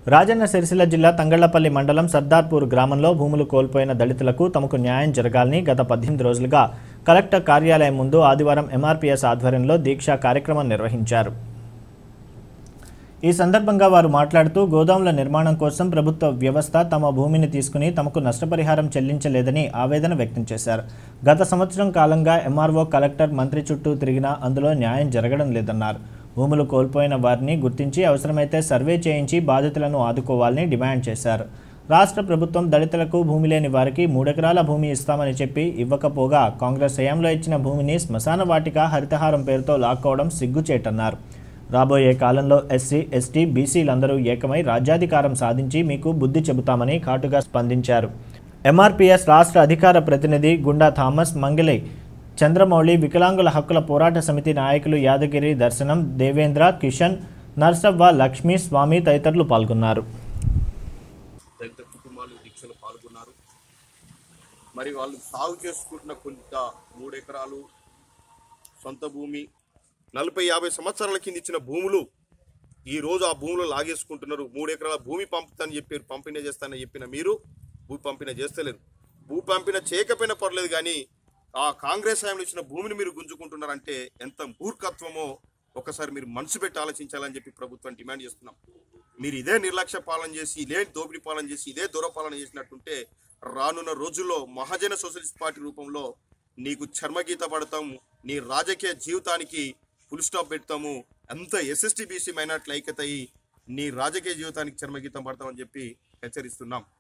రాజన్న సిరిసిల్ల జిల్లా తంగళ్లపల్లి మండలం సర్దార్పూర్ గ్రామంలో భూములు కోల్పోయిన దళితులకు తమకు న్యాయం జరగాలని గత పద్దెనిమిది రోజులుగా కలెక్టర్ కార్యాలయం ముందు ఆదివారం ఎంఆర్పీఎస్ ఆధ్వర్యంలో దీక్షా కార్యక్రమం నిర్వహించారు ఈ సందర్భంగా వారు మాట్లాడుతూ గోదాముల నిర్మాణం కోసం ప్రభుత్వ వ్యవస్థ తమ భూమిని తీసుకుని తమకు నష్టపరిహారం చెల్లించలేదని ఆవేదన వ్యక్తం చేశారు గత సంవత్సరం కాలంగా ఎంఆర్ఓ కలెక్టర్ మంత్రి చుట్టూ తిరిగినా అందులో న్యాయం జరగడం లేదన్నారు భూములు కోల్పోయిన వారిని గుర్తించి అవసరమైతే సర్వే చేయించి బాధితులను ఆదుకోవాలని డిమాండ్ చేశారు రాష్ట్ర ప్రభుత్వం దళితులకు భూమి లేని వారికి మూడెకరాల భూమి ఇస్తామని చెప్పి ఇవ్వకపోగా కాంగ్రెస్ హయాంలో ఇచ్చిన భూమిని శ్మశాన వాటిక హరితహారం పేరుతో లాక్కోవడం సిగ్గుచేటన్నారు రాబోయే కాలంలో ఎస్సీ ఎస్టీ బీసీలందరూ ఏకమై రాజ్యాధికారం సాధించి మీకు బుద్ధి చెబుతామని ఘాటుగా స్పందించారు ఎంఆర్పీఎస్ రాష్ట్ర అధికార ప్రతినిధి గుండా థామస్ మంగళి చంద్రమౌళి వికలాంగుల హక్కుల పోరాట సమితి నాయకులు యాదగిరి దర్శనం దేవేంద్ర కిషన్ నర్సవ్వ లక్ష్మీ స్వామి తదితరులు పాల్గొన్నారు దళిత కుటుంబాలు దీక్షలో పాల్గొన్నారు మరి వాళ్ళు సాగు చేసుకుంటున్న కొంత మూడు ఎకరాలు సొంత భూమి నలభై యాభై సంవత్సరాల కింద ఇచ్చిన భూములు ఈ రోజు ఆ భూములు లాగేసుకుంటున్నారు మూడు ఎకరాల భూమి పంపుతానని చెప్పారు పంపిణీ చేస్తానని చెప్పిన మీరు భూ పంపిణీ చేస్తలేరు భూ పంపిణీ చేయకపోయినా పర్లేదు కానీ ఆ కాంగ్రెస్ హయాంలో ఇచ్చిన భూమిని మీరు గుంజుకుంటున్నారంటే ఎంత మూర్ఖత్వమో ఒకసారి మీరు మనసు పెట్టి ఆలోచించాలని చెప్పి ప్రభుత్వం డిమాండ్ చేస్తున్నాం మీరు ఇదే నిర్లక్ష్య పాలన చేసి ఇదే దోపిడీ పాలన చేసి ఇదే దూరపాలన చేసినట్టుంటే రానున్న రోజుల్లో మహాజన సోషలిస్ట్ పార్టీ రూపంలో నీకు చర్మగీత పడతాం నీ రాజకీయ జీవితానికి ఫుల్ స్టాప్ పెడతాము అంత ఎస్ఎస్టీ బీసీ మైనార్టీలు ఐక్యత అయ్యి నీ రాజకీయ జీవితానికి చర్మగీతం పడతామని చెప్పి హెచ్చరిస్తున్నాం